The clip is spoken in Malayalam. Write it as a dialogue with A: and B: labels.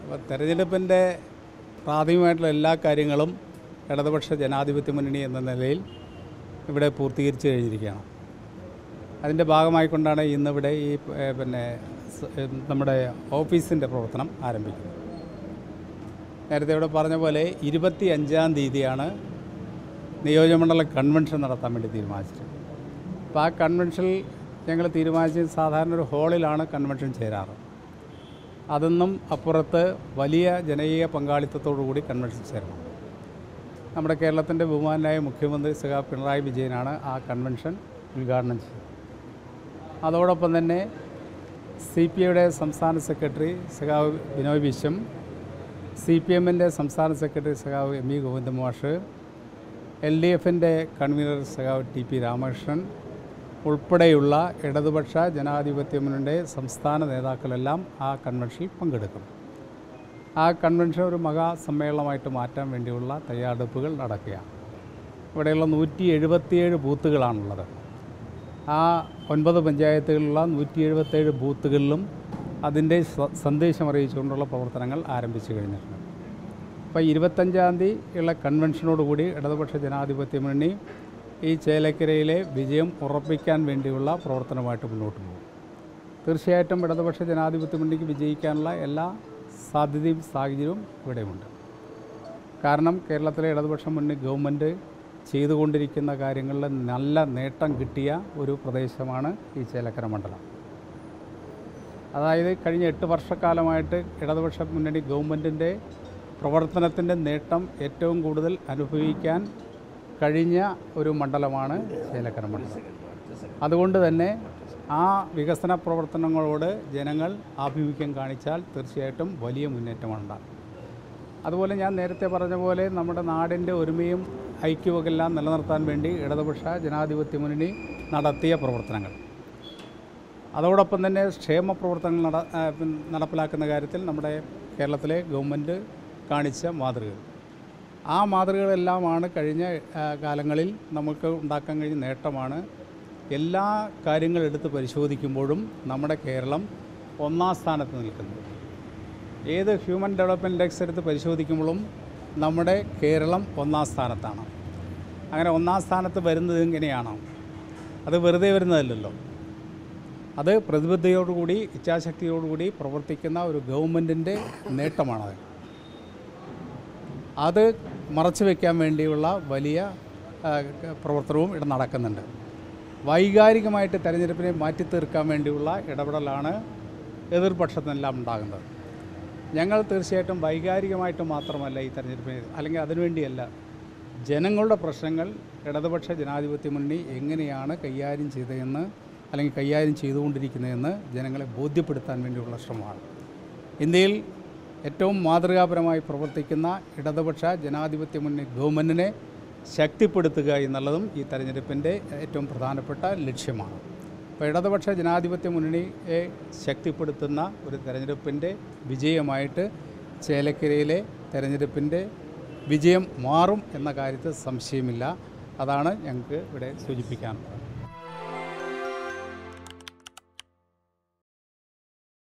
A: അപ്പോൾ തെരഞ്ഞെടുപ്പിൻ്റെ പ്രാഥമികമായിട്ടുള്ള എല്ലാ കാര്യങ്ങളും ഇടതുപക്ഷ ജനാധിപത്യ മുന്നണി എന്ന നിലയിൽ ഇവിടെ പൂർത്തീകരിച്ച് കഴിഞ്ഞിരിക്കുകയാണ് അതിൻ്റെ ഭാഗമായിക്കൊണ്ടാണ് ഇന്നിവിടെ ഈ ഏ, പിന്നെ സ്- ഏ, നമ്മുടെ ഓഫീസിൻ്റെ പ്രവർത്തനം ആരംഭിക്കുന്നത് നേരത്തെ ഇവിടെ പറഞ്ഞ പോലെ ഇരുപത്തി അഞ്ചാം തീയതിയാണ് നിയോജകമണ്ഡല കൺവെൻഷൻ നടത്താൻ വേണ്ടി തീരുമാനിച്ചത് അപ്പോൾ ആ കൺവെൻഷനിൽ ഞങ്ങൾ തീരുമാനിച്ചത് സാധാരണ ഒരു ഹാളിലാണ് കൺവെൻഷൻ ചേരാറ് അതൊന്നും അപ്പുറത്ത് വലിയ ജനകീയ പങ്കാളിത്തത്തോടു കൂടി കൺവെൻഷൻ ചേരണം നമ്മുടെ കേരളത്തിൻ്റെ ബഹുമാനായ മുഖ്യമന്ത്രി സഖാ പിണറായി വിജയനാണ് ആ കൺവെൻഷൻ ഉദ്ഘാടനം ചെയ്തത് അതോടൊപ്പം തന്നെ സി പി ഐയുടെ സംസ്ഥാന സെക്രട്ടറി സഖാവ് ബിനോയ് വിശ്വം സി പി എമ്മിൻ്റെ സംസ്ഥാന സെക്രട്ടറി സഖാവ് എം ഇ ഗോവിന്ദ മാഷ് എൽ ഡി എഫിൻ്റെ കൺവീനർ സഖാവ് ടി പി രാമകൃഷ്ണൻ ഉൾപ്പെടെയുള്ള ഇടതുപക്ഷ ജനാധിപത്യ മുന്നണിയുടെ സംസ്ഥാന നേതാക്കളെല്ലാം ആ കൺവെൻഷനിൽ പങ്കെടുക്കും ആ കൺവെൻഷൻ ഒരു മഹാസമ്മേളനമായിട്ട് മാറ്റാൻ വേണ്ടിയുള്ള തയ്യാറെടുപ്പുകൾ നടക്കുകയാണ് ഇവിടെയുള്ള നൂറ്റി എഴുപത്തിയേഴ് ബൂത്തുകളാണുള്ളത് ആ ഒൻപത് പഞ്ചായത്തുകളിലുള്ള നൂറ്റി എഴുപത്തേഴ് ബൂത്തുകളിലും അതിൻ്റെ സ- സന്ദേശം അറിയിച്ചുകൊണ്ടുള്ള പ്രവർത്തനങ്ങൾ ആരംഭിച്ചു കഴിഞ്ഞിട്ടുണ്ട് അപ്പോൾ ഇരുപത്തഞ്ചാം തീയതി ഉള്ള കൺവെൻഷനോടുകൂടി ഇടതുപക്ഷ ജനാധിപത്യ മുന്നണി ഈ ചേലക്കരയിലെ വിജയം ഉറപ്പിക്കാൻ വേണ്ടിയുള്ള പ്രവർത്തനമായിട്ട് മുന്നോട്ട് പോകും തീർച്ചയായിട്ടും ഇടതുപക്ഷ ജനാധിപത്യ മുന്നണിക്ക് വിജയിക്കാനുള്ള എല്ലാ സാധ്യതയും സാഹചര്യവും ഇവിടെയുണ്ട് കാരണം കേരളത്തിലെ ഇടതുപക്ഷ മുന്നണി ഗവൺമെൻറ് ചെയ്തുകൊണ്ടിരിക്കുന്ന കാര്യങ്ങളിൽ നല്ല നേട്ടം കിട്ടിയ ഒരു പ്രദേശമാണ് ഈ ചേലക്കര മണ്ഡലം അതായത് കഴിഞ്ഞ എട്ട് വർഷക്കാലമായിട്ട് ഇടതുപക്ഷ മുന്നണി ഗവൺമെൻറ്റിൻ്റെ പ്രവർത്തനത്തിൻ്റെ നേട്ടം ഏറ്റവും കൂടുതൽ അനുഭവിക്കാൻ കഴിഞ്ഞ ഒരു മണ്ഡലമാണ് ചേലക്കര മണ്ഡലം അതുകൊണ്ട് തന്നെ ആ വികസന പ്രവർത്തനങ്ങളോട് ജനങ്ങൾ ആഭിമുഖ്യം കാണിച്ചാൽ തീർച്ചയായിട്ടും വലിയ മുന്നേറ്റമാണ് ഉണ്ടാകും അതുപോലെ ഞാൻ നേരത്തെ പറഞ്ഞ പോലെ നമ്മുടെ നാടിൻ്റെ ഒരുമയും ഐക്യവുമെല്ലാം നിലനിർത്താൻ വേണ്ടി ഇടതുപക്ഷ ജനാധിപത്യ മുന്നണി നടത്തിയ പ്രവർത്തനങ്ങൾ അതോടൊപ്പം തന്നെ ക്ഷേമ പ്രവർത്തനങ്ങൾ നട ആ, പിൻ- നടപ്പിലാക്കുന്ന കാര്യത്തിൽ നമ്മുടെ കേരളത്തിലെ ഗവൺമെൻറ് കാണിച്ച മാതൃകകൾ ആ മാതൃകകളെല്ലാമാണ് കഴിഞ്ഞ ആ, കാലങ്ങളിൽ നമുക്ക് ഉണ്ടാക്കാൻ കഴിഞ്ഞ നേട്ടമാണ് എല്ലാ കാര്യങ്ങൾ എടുത്ത് പരിശോധിക്കുമ്പോഴും നമ്മുടെ കേരളം ഒന്നാം സ്ഥാനത്ത് നിൽക്കുന്നത് ഏത് ഹ്യൂമൻ ഡെവലപ്മെൻറ്റ് ഇൻഡെക്സ് എടുത്ത് പരിശോധിക്കുമ്പോഴും നമ്മുടെ കേരളം ഒന്നാം സ്ഥാനത്താണ് അങ്ങനെ ഒന്നാം സ്ഥാനത്ത് വരുന്നത് എങ്ങനെയാണോ അത് വെറുതെ വരുന്നതല്ലല്ലോ അത് പ്രതിബദ്ധതയോടുകൂടി ഇച്ഛാശക്തിയോടുകൂടി പ്രവർത്തിക്കുന്ന ഒരു ഗവൺമെൻറ്റിൻ്റെ നേട്ടമാണത് അത് മറച്ചു വയ്ക്കാൻ വേണ്ടിയുള്ള വലിയ ആ, ക- പ്രവർത്തനവും ഇവിടെ നടക്കുന്നുണ്ട് വൈകാരികമായിട്ട് തെരഞ്ഞെടുപ്പിനെ മാറ്റി തീർക്കാൻ വേണ്ടിയുള്ള ഇടപെടലാണ് എതിർപക്ഷത്തിനെല്ലാം ഉണ്ടാകുന്നത് ഞങ്ങൾ തീർച്ചയായിട്ടും വൈകാരികമായിട്ട് മാത്രമല്ല ഈ തെരഞ്ഞെടുപ്പിനെ അല്ലെങ്കിൽ അതിനുവേണ്ടിയല്ല ജനങ്ങളുടെ പ്രശ്നങ്ങൾ ഇടതുപക്ഷ ജനാധിപത്യ മുന്നണി എങ്ങനെയാണ് കൈകാര്യം ചെയ്തതെന്ന് അല്ലെങ്കിൽ കൈകാര്യം ചെയ്തുകൊണ്ടിരിക്കുന്നതെന്ന് ജനങ്ങളെ ബോധ്യപ്പെടുത്താൻ വേണ്ടിയുള്ള ശ്രമമാണ് ഇന്ത്യയിൽ ഏറ്റവും മാതൃകാപരമായി പ്രവർത്തിക്കുന്ന ഇടതുപക്ഷ ജനാധിപത്യ മുന്നണി ഗവൺമെൻറ്റിനെ ശക്തിപ്പെടുത്തുക എന്നുള്ളതും ഈ തെരഞ്ഞെടുപ്പിൻ്റെ ഏറ്റവും പ്രധാനപ്പെട്ട ലക്ഷ്യമാണ് അപ്പോൾ ഇടതുപക്ഷ ജനാധിപത്യ മുന്നണിയെ ശക്തിപ്പെടുത്തുന്ന ഒരു തെരഞ്ഞെടുപ്പിൻ്റെ വിജയമായിട്ട് ചേലക്കരയിലെ തെരഞ്ഞെടുപ്പിൻ്റെ വിജയം മാറും എന്ന കാര്യത്തിൽ സംശയമില്ല അതാണ് ഞങ്ങൾക്ക് ഇവിടെ സൂചിപ്പിക്കാനുള്ളത്